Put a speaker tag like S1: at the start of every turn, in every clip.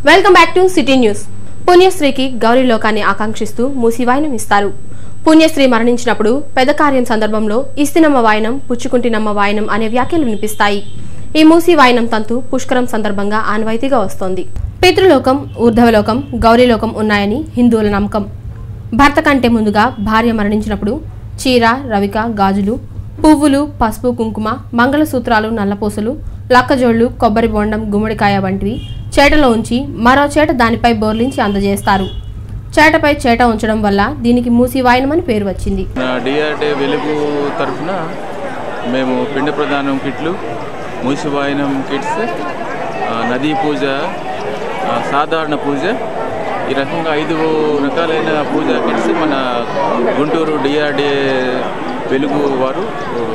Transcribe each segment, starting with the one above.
S1: Welcome back to city news పుణ్యశ్రీకి గౌరీ లోకాన్ని ఆకాంక్షిస్తూ మూసి వాయనం ఇస్తారు పుణ్యశ్రీ మరణించినప్పుడు పెద్ద కార్యం సందర్భంలో ఇస్తినమ్మ వాయనం పుచ్చుకుంటినమ్మ వాయనం అనే వ్యాఖ్యలు వినిపిస్తాయి ఈ మూసి వాయనం తంతు పుష్కరం సందర్భంగా ఆనవాయితీగా వస్తోంది పితృలోకం ఊర్ధవలోకం గౌరీలోకం ఉన్నాయని హిందువుల నమ్మకం భర్త కంటే ముందుగా భార్య మరణించినప్పుడు చీర రవిక గాజులు పువ్వులు పసుపు కుంకుమ మంగళసూత్రాలు నల్లపూసలు లక్కజోళ్లు కొబ్బరి బొండం గుమ్మడికాయ వంటివి చేటలో ఉంచి మరో చేట దానిపై బోర్లించి అందజేస్తారు చేటపై చేట ఉంచడం వల్ల దీనికి మూసి వాయనమని పేరు వచ్చింది
S2: నా డిఆర్డే వెలుగు తరఫున మేము పిండ ప్రదానం కిట్లు మూసివాయనం కిట్స్ ఆ, నదీ పూజ ఆ, సాధారణ పూజ ఈ రకంగా ఐదు రకాలైన పూజా కిట్స్ మన గుంటూరు డిఆర్డే వెలుగు వారు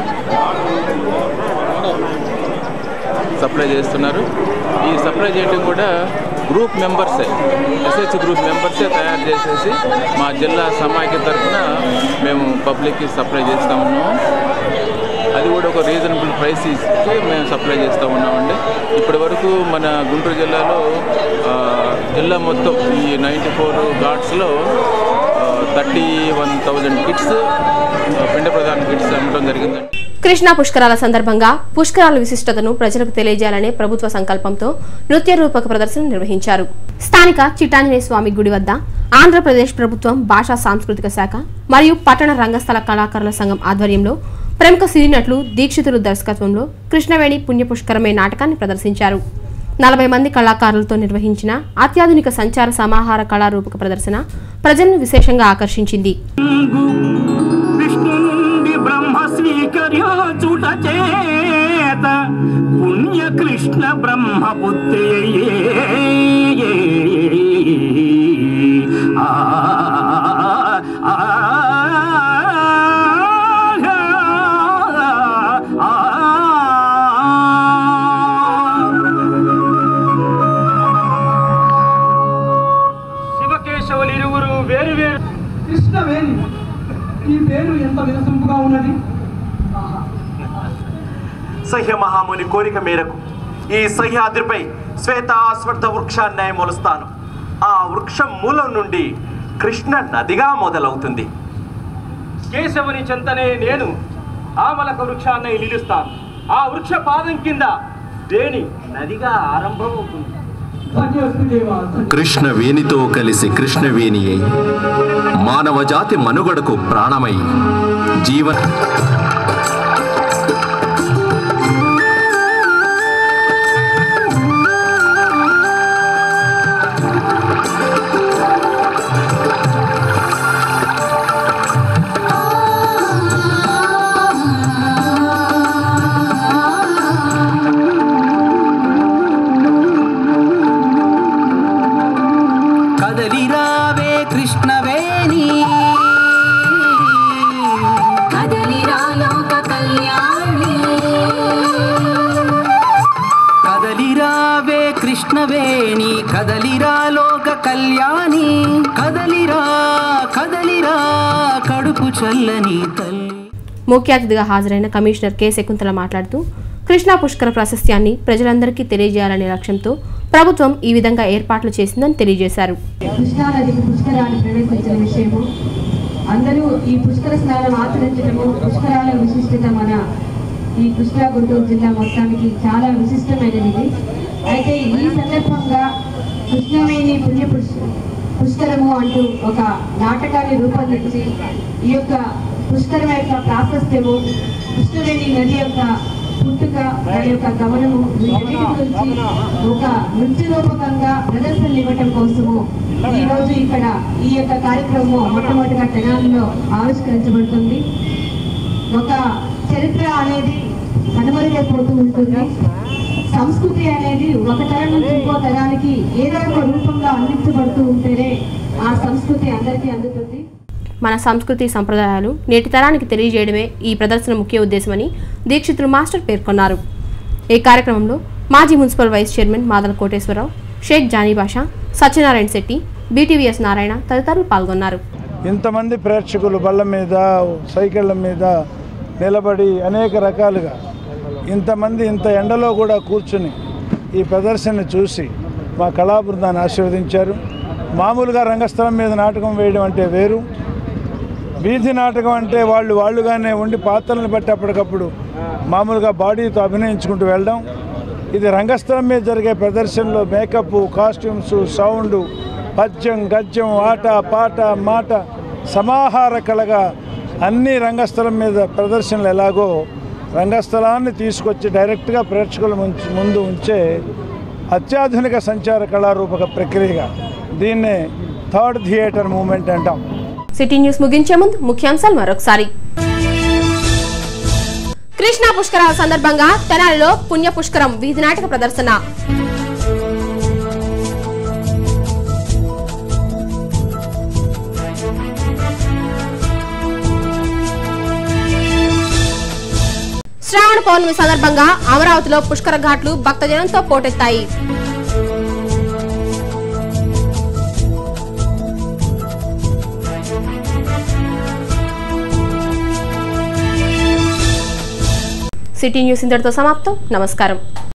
S2: సప్లై చేస్తున్నారు ఈ సప్లై చేయడం కూడా గ్రూప్ మెంబర్సే ఎస్హెచ్ గ్రూప్ మెంబర్సే తయారు చేసేసి మా జిల్లా సమాఖ్య తరఫున మేము పబ్లిక్కి సప్లై చేస్తూ ఉన్నాము అది కూడా ఒక రీజనబుల్ ప్రైస్ ఇచ్చి మేము సప్లై చేస్తూ ఉన్నామండి ఇప్పటి వరకు మన గుంటూరు జిల్లాలో ఆ, జిల్లా మొత్తం ఈ నైంటీ ఫోర్ ఘాట్స్లో థర్టీ వన్ థౌజండ్ కిట్స్ పిండ ప్రధాన కిట్స్ అమ్మటం జరిగిందండి
S1: కృష్ణా పుష్కరాల సందర్భంగా పుష్కరాల విశిష్టతను ప్రజలకు తెలియజేయాలనే ప్రభుత్వ సంకల్పంతో నృత్య రూపక ప్రదర్శన నిర్వహించారు స్థానిక చిట్టాంజనేయ స్వామి గుడి వద్ద ఆంధ్రప్రదేశ్ ప్రభుత్వం భాషా సాంస్కృతిక శాఖ మరియు పట్టణ రంగస్థల కళాకారుల సంఘం ఆధ్వర్యంలో ప్రముఖ సినీ నటులు దీక్షితులు దర్శకత్వంలో కృష్ణవేణి పుణ్యపుష్కరమే నాటకాన్ని ప్రదర్శించారు నలభై మంది కళాకారులతో నిర్వహించిన అత్యాధునిక సంచార సమాహార కళారూపక ప్రదర్శన ప్రజలను విశేషంగా ఆకర్షించింది
S3: విష్ణుండి బ్రహ్మ స్వీకర్యోచుట చేత పుణ్య కృష్ణ బ్రహ్మ పుత్రి ఆ ఆ, ఆ, ఆ. శివకేశవులు ఇరువురు వేరు వేరు
S4: కృష్ణవేణి ఈ పేరు ఎంత వినసొంపుగా ఉన్నది ఆహా.
S5: సహ్య మహాముని కోరిక మేరకు ఈ సహ్యాద్రిపై శ్వేతాశ్వర్థ వృక్షాన్ని మొలుస్తాను ఆ వృక్షం మూలం నుండి కృష్ణ నదిగా మొదలవుతుంది
S3: కేశవుని చెంతనే నేను ఆమలక వృక్షాన్ని నిలుస్తాను ఆ వృక్ష పాదం కింద వేణి నదిగా ఆరంభమవుతుంది
S4: ధన్యోస్మి దేవా ధన్య-
S6: కృష్ణవేణితో కలిసి కృష్ణవేణి అయి మానవ జాతి మనుగడకు ప్రాణమై జీవన
S7: కదలిరావే కృష్ణవేణి
S8: కదలిరాలోక కళ్యాణి
S7: కదలిరావే కృష్ణవేణి కదలిరా లోక కళ్యాణి కదలిరా కదలిరా కడుపు చల్లని తల్లి
S1: ముఖ్య అతిథిగా హాజరైన కమిషనర్ కె శకుంతల మాట్లాడుతూ కృష్ణా పుష్కర ప్రాశస్త్యాన్ని ప్రజలందరికీ తెలియజేయాలనే లక్ష్యంతో ప్రభుత్వం ఈ విధంగా ఏర్పాట్లు చేసిందని తెలియజేశారు
S9: కృష్ణానదికి పుష్కరాన్ని ప్రవేశించిన విషయము అందరూ ఈ పుష్కర స్నానం ఆచరించడము పుష్కరాల విశిష్టత మన ఈ కృష్ణా గుంటూరు జిల్లా మొత్తానికి చాలా విశిష్టమైనది ఇది. అయితే ఈ సందర్భంగా కృష్ణవేణి పుణ్య పుష్క- పుష్కరము అంటూ ఒక నాటకాన్ని రూపొందించి ఈ యొక్క పుష్కరం యొక్క ప్రాశస్త్యము కృష్ణవేణి నది యొక్క పుట్టుక దాని యొక్క గమనము వీటన్నిటి గురించి ఒక నృత్య రూపకంగా ప్రదర్శనలు ఇవ్వటం కోసము ఈ రోజు ఇక్కడ ఈ యొక్క కార్యక్రమం మొట్టమొదటిగా తెనాలిలో ఆవిష్కరించబడుతుంది ఒక చరిత్ర అనేది కనుమరుగైపోతూ ఉంటుంది సంస్కృతి అనేది ఒక తరం నుంచి ఇంకో తరానికి ఏదో ఒక రూపంలో అందించబడుతూ ఉంటేనే ఆ సంస్కృతి అందరికీ అందుతుంది
S1: మన సంస్కృతి సంప్రదాయాలు నేటి తరానికి తెలియజేయడమే ఈ ప్రదర్శన ముఖ్య ఉద్దేశమని దీక్షితులు మాస్టర్ పేర్కొన్నారు ఈ కార్యక్రమంలో మాజీ municipal vice chairman Madala Koteswararao Shaik Jani Basha Satyanarayana Setty BTVS Narayana తదితరులు పాల్గొన్నారు
S10: ఇంతమంది ప్రేక్షకులు బళ్ళ మీద సైకిళ్ళ మీద నిలబడి అనేక రకాలుగా ఇంతమంది ఇంత ఎండలో కూడా కూర్చుని ఈ ప్రదర్శన చూసి మా కళాబృందాన్ని ఆశీర్వదించారు మామూలుగా రంగస్థలం మీద నాటకం వేయడం అంటే వేరు వీధి నాటకం అంటే వాళ్ళు వాళ్ళుగానే ఉండి పాత్రలను బట్టి అప్పటికప్పుడు మామూలుగా బాడీతో అభినయించుకుంటూ వెళ్ళడం ఇది రంగస్థలం మీద జరిగే ప్రదర్శనలో మేకప్ కాస్ట్యూమ్స్ సౌండ్ పద్యం గద్యం ఆట పాట మాట సమాహార కళగా అన్ని రంగస్థలం మీద ప్రదర్శనలు ఎలాగో రంగస్థలాన్ని తీసుకొచ్చి డైరెక్ట్గా ప్రేక్షకుల ముంచు- ముందు ఉంచే అత్యాధునిక సంచార కళారూపక ప్రక్రియగా దీన్నే థర్డ్ థియేటర్ మూమెంట్ అంటాం
S1: సిటీ న్యూస్ ముగించే ముందు ముఖ్యాంశాలు మరొకసారి కృష్ణా పుష్కరాల సందర్భంగా తెనాలిలో పుణ్య పుష్కరం వీధి నాటక ప్రదర్శన శ్రావణ పౌర్ణమి సందర్భంగా అమరావతిలో పుష్కర ఘాట్లు భక్తజనంతో పోటెత్తాయి సిటీ న్యూస్ ఇంతటితో సమాప్తం నమస్కారం